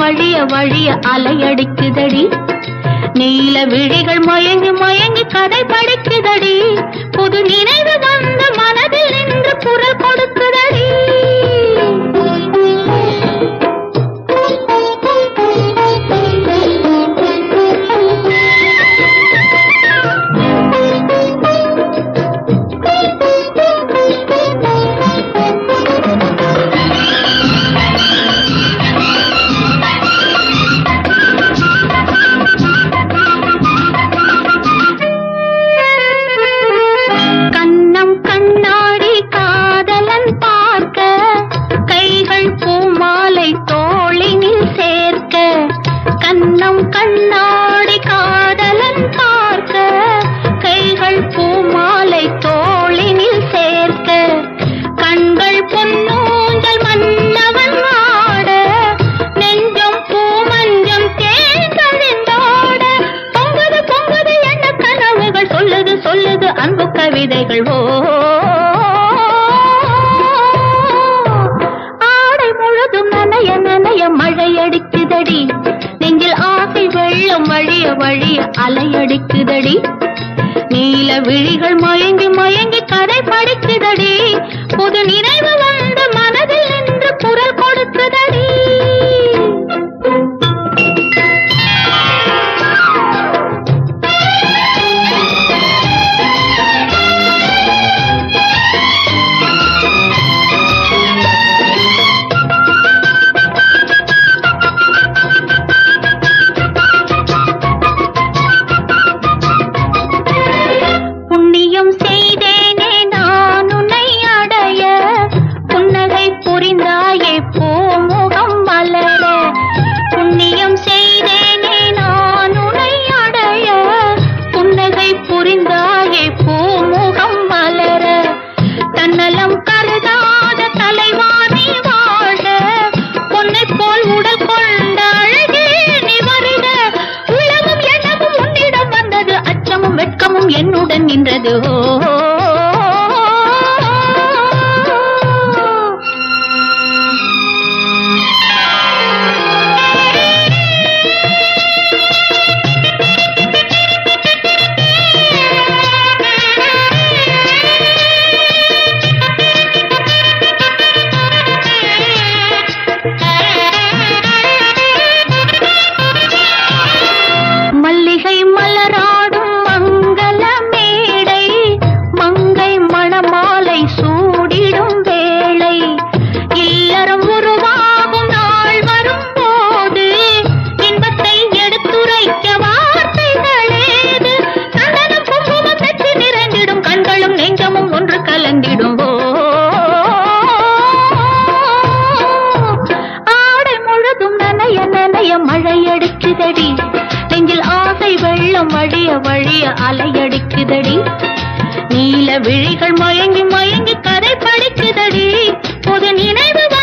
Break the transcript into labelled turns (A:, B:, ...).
A: வழிய வழிய அலையடிக்குதடி நீல விழிகள் மயங்கி மயங்கி கதை படிக்குதடி புது நினைவு வந்து மனதில் நின்று குரல் கொடுக்குதடி கண்ணம் கண்ணாடி காதலன் பார்க்க கைகள் பூமாலை தோளினில் சேர்க்க கண்ணம் கண்ணாடி காதலன் பார்க்க கைகள் பூமாலை தோளினில் சேர்க்க கண்கள் பொன்னூஞ்சல் மன்னவன் ஆட நெஞ்சம் பூமஞ்சம் தேர்ந்தழிந்தோட பொங்குது பொங்குது என்ன கனவுகள் சொல்லுது சொல்லுது அன்பு கவிதைகள் ஓ ஆடை முழுதும் நனைய நனைய மழையடிக்குதடி நெஞ்சில் ஆசை வெள்ளம் வழிய வழிய அலையடிக்குதடி நீல விழிகள் மயங்கி மயங்கி கதை படிக்குதடி புது நினைவு வந்து மனதில் நின்று குரல் கொடுக்குதடி புண்ணியம் செய்தேனே நான் உன்னை அடைய புன்னகை புரிந்தாயே பூமுகம் மலர புண்ணியம் செய்தேனே நான் உன்னை அடைய புன்னகை புரிந்தாயே பூமுகம் மலர தன்னலம் கருதாத தலைவாணி வாழ பொன்னை போல் உடல் கொண்ட அழகே நீ வருக உலகம் எண்ணமும் உன்னிடம் வந்தது அச்சமும் வெட்கமும் என்னுடன் நின்றது ஓ மல்லிகை மலராடும் மங்கள மேடை மங்கை மணமாலை சூடிடும் வேளை இல்லறம் உருவாகும் நாள் வரும்போது இன்பத்தை எடுத்துரைக்க வார்த்தைகளேது சந்தனம் குங்குமம் பெற்று நிறைந்திடும் கண்களும் நெஞ்சமும் ஒன்று கலந்திடும் ஓ ஆடை முழுதும் நனைய நனைய மழையடிக்குதடி நெஞ்சில் ஆசை வெள்ளம் வழிய வழிய அலையடிக்குதடி நீல விழிகள் மயங்கி மயங்கி கதை படிக்குதடி புது நினைவு